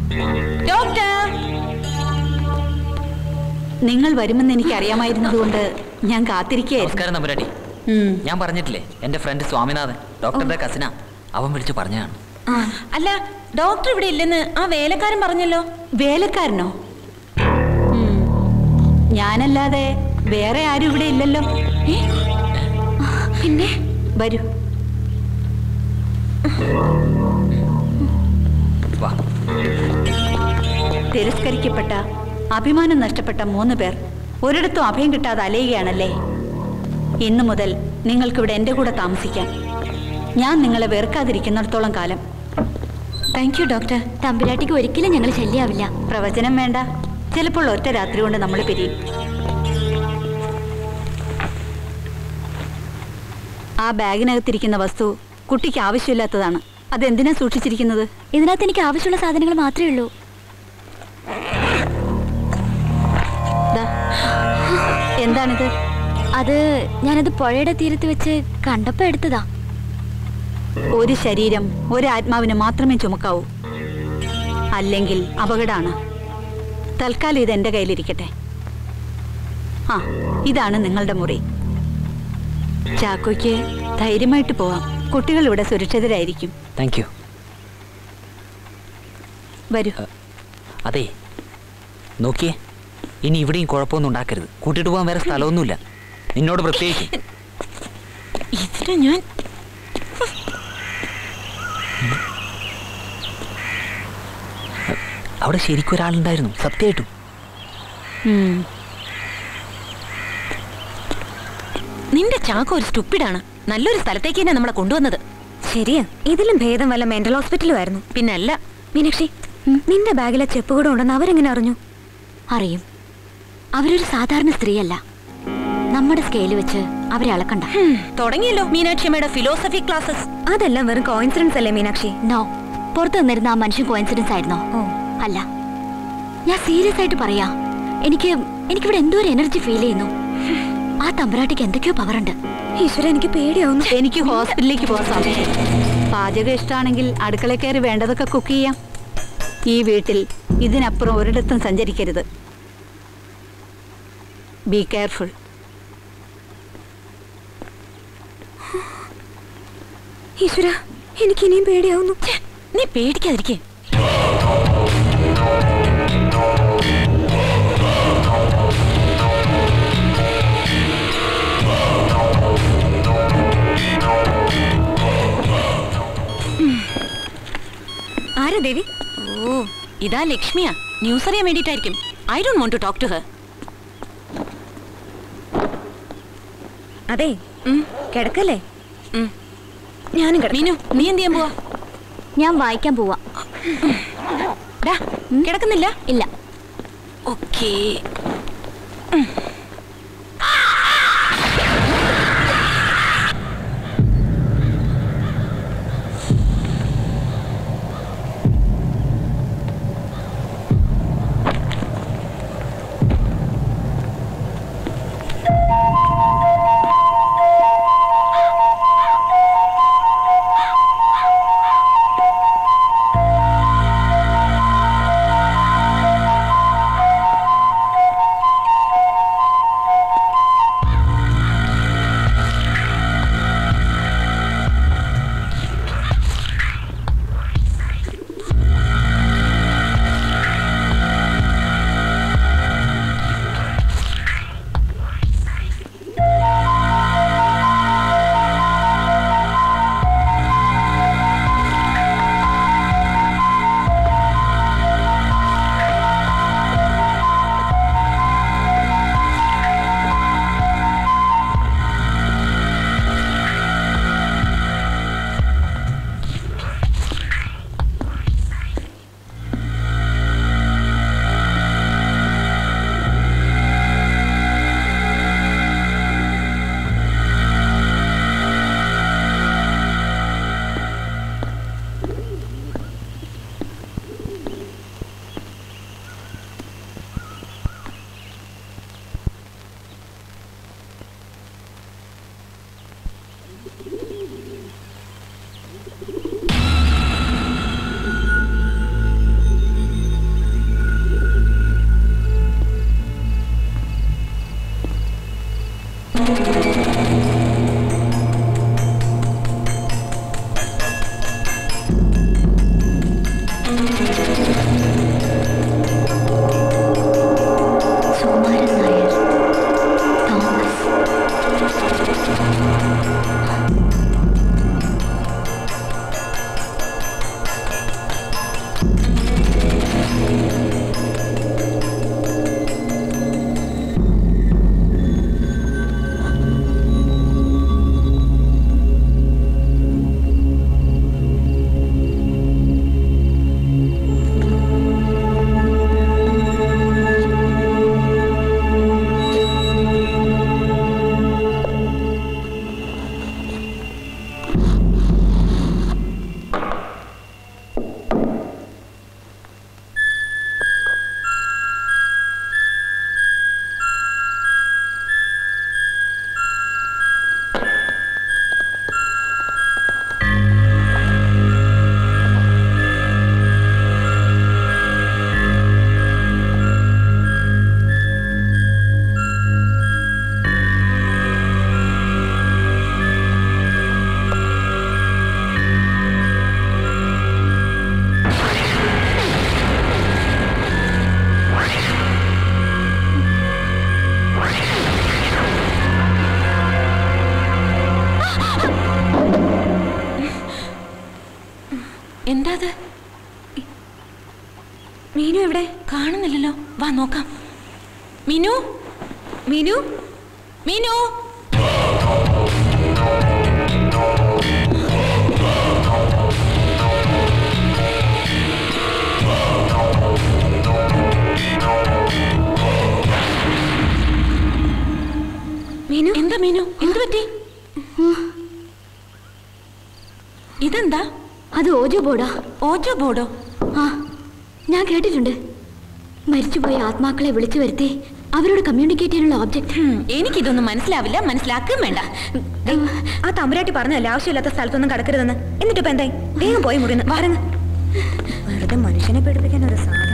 Doctor നിങ്ങൾ വരുമെന്ന് എനിക്ക് അറിയാമായിരുന്നതുകൊണ്ട് ഞാൻ കാത്തിരിക്കുകയായിരുന്നു നമസ്കാരം തമ്പുരാട്ടി ഉം. ഞാൻ പറഞ്ഞിട്ടില്ലേ എന്റെ ഫ്രണ്ട് സ്വാമിനാഥൻ ഡോക്ടറുടെ കസിന അവൻ വിളിച്ചു പറഞ്ഞതാണ് അല്ല ഡോക്ടർ ഇവിടെ ഇല്ലെന്ന് ആ വേലക്കാരൻ പറഞ്ഞല്ലോ വേലക്കാരനോ ഉം. ഞാനല്ലാതെ വേറെ ആരും ഇവിടെ ഇല്ലല്ലോ ഏ? പിന്നെ വരൂ വാ തിരസ്കരിക്കപ്പെട്ട അഭിമാനം നഷ്ടപ്പെട്ട മൂന്ന് പേർ ഒരിടത്തും അഭയം കിട്ടാതെ അലയുകയാണല്ലേ ഇന്നു മുതൽ നിങ്ങൾക്കിവിടെ എൻ്റെ കൂടെ താമസിക്കാം ഞാൻ നിങ്ങളെ വെറുക്കാതിരിക്കുന്നിടത്തോളം കാലം താങ്ക് യു ഡോക്ടർ തമ്പുരാട്ടിക്ക് ഒരിക്കലും ഞങ്ങൾ ശല്യാവില്ല പ്രവചനം വേണ്ട ചിലപ്പോൾ ഒറ്റ രാത്രി കൊണ്ട് നമ്മൾ പിരിയും ആ ബാഗിനകത്തിരിക്കുന്ന വസ്തു കുട്ടിക്ക് ആവശ്യമില്ലാത്തതാണ് അതെന്തിനാ സൂക്ഷിച്ചിരിക്കുന്നത് ഇതിനകത്ത് എനിക്ക് ആവശ്യമുള്ള സാധനങ്ങൾ മാത്രമേ ഉള്ളൂ ദാ. എന്താണിത് അത് ഞാനത് പുഴയുടെ തീരത്ത് വെച്ച് കണ്ടപ്പോ എടുത്തതാ ഒരു ശരീരം ഒരു ആത്മാവിന് മാത്രമേ ചുമക്കാവൂ അല്ലെങ്കിൽ അപകടമാണ് തൽക്കാലം ഇത് എൻ്റെ കയ്യിലിരിക്കട്ടെ ആ ഇതാണ് നിങ്ങളുടെ മുറി ചാക്കോയ്ക്ക് ധൈര്യമായിട്ട് പോവാം കുട്ടികൾ ഇവിടെ സുരക്ഷിതരായിരിക്കും താങ്ക് യു വരൂ അതെ നോക്കിയേ ഇനി ഇവിടെയും കുഴപ്പമൊന്നും ഉണ്ടാക്കരുത് കൂട്ടിയിട്ട് പോകാൻ വേറെ സ്ഥലമൊന്നുമില്ല നിന്നോട് പ്രത്യേകിച്ച് ഇതിന് ഞാൻ അവിടെ ശരിക്കും ഒരാളുണ്ടായിരുന്നു സത്യമായിട്ടും ഉം. നിന്റെ ചാക്ക ഒരു സ്റ്റുപ്പിഡാണ് നല്ലൊരു സ്ഥലത്തേക്ക് തന്നെ നമ്മളെ കൊണ്ടുവന്നത് ശരിയാ ഇതിലും ഭേദം വല്ല മെന്റൽ ഹോസ്പിറ്റലും ആയിരുന്നു പിന്നല്ല മീനാക്ഷി നിന്റെ ബാഗിലെ ചെപ്പ് കൂടെ ഉണ്ടെന്ന് അവരെങ്ങനെ അറിഞ്ഞു അറിയും അവരൊരു സാധാരണ സ്ത്രീയല്ല നമ്മുടെ സ്കെയിൽ വെച്ച് അവരെ അളക്കണ്ട ഹും, തുടങ്ങിയല്ലോ മീനാക്ഷിയമ്മയുടെ ഫിലോസഫി ക്ലാസ്സസ് അതെല്ലാം വെറും കോയിൻസിഡൻസ് അല്ലേ മീനാക്ഷി നോ പുറത്തു നിന്നിരുന്ന ആ മനുഷ്യൻ കോയിൻസിഡൻസ് ആയിരുന്നോ അല്ല ഞാൻ സീരിയസ് ആയിട്ട് പറയാ എനിക്ക് എനിക്കിവിടെ എന്തോ ഒരു എനർജി ഫീൽ ചെയ്യുന്നു ആ തമ്പുരാട്ടിക്ക് എന്തൊക്കെയോ പവർ ഉണ്ട് ഈശ്വര എനിക്ക് പേടിയാവുന്നു എനിക്ക് ഹോസ്പിറ്റലിലേക്ക് പോകാൻ സാധിക്കും പാചകം ഇഷ്ടമാണെങ്കിൽ അടുക്കള കയറി വേണ്ടതൊക്കെ കുക്ക് ചെയ്യാം ഈ വീട്ടിൽ ഇതിനപ്പുറം ഒരിടത്തും സഞ്ചരിക്കരുത് ബി കെയർഫുൾ ഈശ്വര എനിക്ക് ഇനിയും പേടിയാവുന്നു ഛെ, നീ പേടിക്കാതിരിക്കേ ആരാ ദേവി ഓ ഇതാ ലക്ഷ്മിയാ ന്യൂസ് അറിയാൻ വേണ്ടിയിട്ടായിരിക്കും I don't want to talk to her അതെ കിടക്കല്ലേ ഉം. ഞാനും മീനു നീ എന്ത് ചെയ്യാൻ പോവാ ഞാൻ വായിക്കാൻ പോവാ ഡാ കിടക്കുന്നില്ല ഇല്ല ഓക്കേ മീനു എവിടെ കാണുന്നില്ലല്ലോ വാ നോക്കാം മീനു മീനു മീനു മീനു എന്താ മീനു എന്ത് പറ്റി ഇതെന്താ അത് ഓജോ ബോർഡാ ഓജോ ബോർഡോ ആ ഞാൻ കേട്ടിട്ടുണ്ട് മരിച്ചുപോയ ആത്മാക്കളെ വിളിച്ചു വരുത്തി അവരോട് കമ്മ്യൂണിക്കേറ്റ് ചെയ്യാനുള്ള ഓബ്ജക്റ്റ് ഹും, എനിക്കിതൊന്നും മനസ്സിലാവില്ല മനസ്സിലാക്കുകയും വേണ്ട ആ തമ്പുരാട്ടി പറഞ്ഞല്ലേ ആവശ്യമില്ലാത്ത സ്ഥലത്തൊന്നും കിടക്കരുതെന്ന് എന്നിട്ട് ഇപ്പൊ എന്തായി വേഗം പോയി മുറിന്ന് വാരങ്ങ് വെറുതെ മനുഷ്യനെ പേടിപ്പിക്കാൻ ഒരു സാധനം